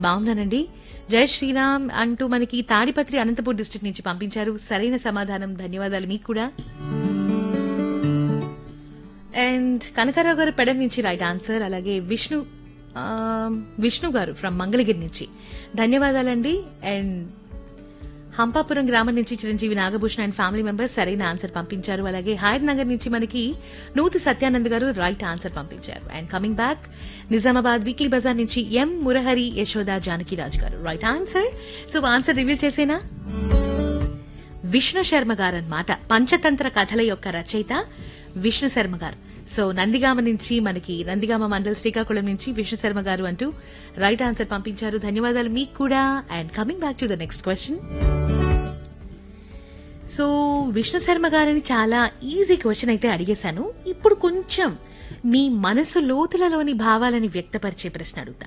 బాగున్నానండి జై శ్రీరామ్ అంటూ మనకి తాడిపత్రి అనంతపూర్ డిస్ట్రిక్ట్ నుంచి పంపించారు సరైన సమాధానం ధన్యవాదాలు మీకు కూడా అండ్ కనకారావు గారు పెడ నుంచి రైట్ ఆన్సర్ అలాగే విష్ణు ఆ, విష్ణు గారు ఫ్రమ్ మంగళగిరి నుంచి ధన్యవాదాలండి అండ్ హంపాపురం గ్రామం నుంచి Chiranjeevi Nagabhushan and family members సరైన ఆన్సర్ పంపించారు అలాగే హయద్ నగర్ నుంచి మనకి నూతి సత్యానంద్ గారు రైట్ ఆన్సర్ పంపించారు and coming back Nizamabad weekly bazaar నుంచి M Murahari Yashoda Janakiraj garu right answer so answer reveal చేసేనా విష్ణు శర్మ గారు అన్నమాట పంచతంత్ర కథల యొక్క రచయిత విష్ణు శర్మ గారు సో నందిగామ నుంచి మనకి నందిగామ మండల్ శ్రీకాకుళం నుంచి విష్ణు శర్మ గారు అంటూ రైట్ ఆన్సర్ పంపించారు ధన్యవాదాలు మీకు కూడా and coming back to the next question so Vishnu Sharma గారిని చాలా ఈజీ క్వశ్చన్ అయితే అడిగేశాను ఇప్పుడు కొంచెం మీ మనసు లోతులలోని భావాలని వ్యక్తపరిచే ప్రశ్న అడుగుతా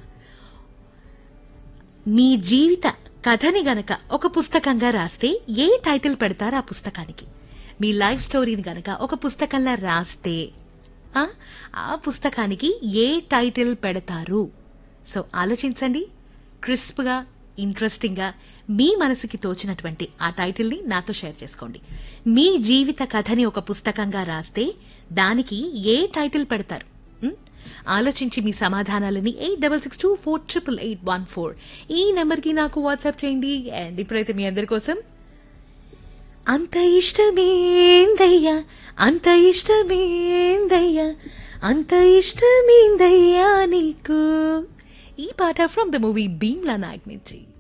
మీ జీవిత కథని గనక ఒక పుస్తకంగా రాస్తే ఏ టైటిల్ పెడతారు ఆ పుస్తకానికి మీ లైఫ్ స్టోరీని గనక ఒక పుస్తకంలా రాస్తే ఆ, ఆ పుస్తకానికి ఏ టైటిల్ పెడతారు సో ఆలోచించండి క్రిస్ప్ గా ఇంట్రెస్టింగ్ గా మీ మనసుకి తోచినటువంటి ఆ టైటిల్ ని నాతో షేర్ చేసుకోండి మీ జీవిత కథని ఒక పుస్తకంగా రాస్తే దానికి ఏ టైటిల్ పెడతారు ఉం? ఆలోచించి మీ సమాధానాలని eight double six two four triple eight one four ఈ నెంబర్కి నాకు వాట్సాప్ చేయండి అండ్ ఇప్పుడైతే మీ అందరి కోసం అంత ఇష్టమేందయ్యా అంత ఇష్టమేందయ్యా అంత ఇష్టమేందయ్యా నీకు ఈ పాట from the movie Bheemla Nayak నుంచి